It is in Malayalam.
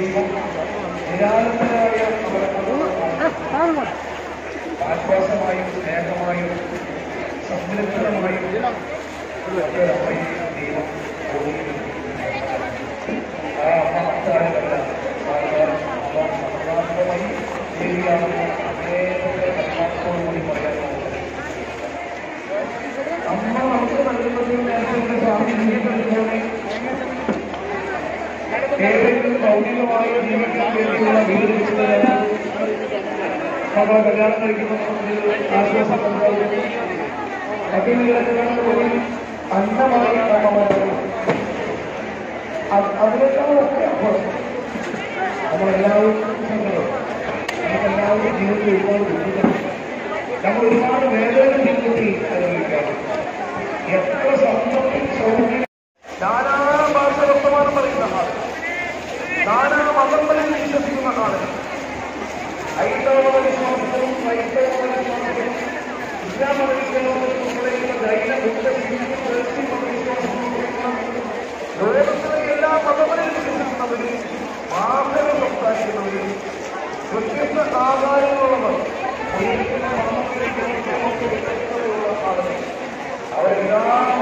ദൈവം നിരാലംബരായ അവരെ ആശ്വാസമായും സ്നേഹമായും സംരക്ഷണമായും ഭദ്രമായി ദൈവം ഒരുക്കിയിട്ടുണ്ട്. ആ മഹത്താരമല്ല സാധാരണമായി ദേവിയാണെന്ന് അദ്ദേഹത്തിന്റെ കർമാക്കളോടുകൂടി പറയാൻ പോകുന്നത് അമ്മ നമുക്ക് നൽകുന്നതിൽ നേരത്തെ സ്വാധീനിക്കപ്പെട്ടതുപോലെ ഏതെങ്കിലും ഭൗതികമായ ജീവിക്കാൻ വേണ്ടിയുള്ള വീട് മകളെ കല്യാണം കഴിക്കുന്ന ആശ്വാസം ഉണ്ടാകുന്നു മറ്റൊരു കിടക്കുന്ന പോയി അന്നമായി അമ്മമാരും അതിനേക്കാളൊക്കെ അപ്പുറം നമ്മളെല്ലാവരും സങ്കടം നമുക്കെല്ലാവരും ജീവിതത്തിൽ ഒരുപാട് ബുദ്ധിമുട്ടുണ്ട് നമ്മൾ ഒരുപാട് വേദന ജീവിതത്തിൽ അനുഭവിക്കാറുണ്ട് എത്ര സമ്പത്തും സൗകര്യം നാനാ ഭാഷ വർത്തമാനം പറയുന്ന ആൾ നാനാ മതങ്ങളിൽ വിശ്വസിക്കുന്ന ആളുകൾ ഹൈന്ദവ വിശ്വാസവും ക്രൈസ്തവ വിശ്വാസവും ഇസ്ലാം മതവിശ്വാസവും ഉൾപ്പെടെയുള്ള ജൈന ബുദ്ധ ഹിന്ദു ക്രിസ്ത്യൻ മതവിശ്വാസവും ലോകത്തിലെ എല്ലാ മതങ്ങളിലും വിശ്വസിക്കുന്നവരും ഭാഷകൾ സംസാരിക്കുന്നവരും വ്യത്യസ്ത ആകാരങ്ങളുള്ളവർ ഒരിക്കലും മതത്തിലേക്ക് വ്യത്യസ്തതയുള്ള ആളുകൾ അവരെല്ലാവരും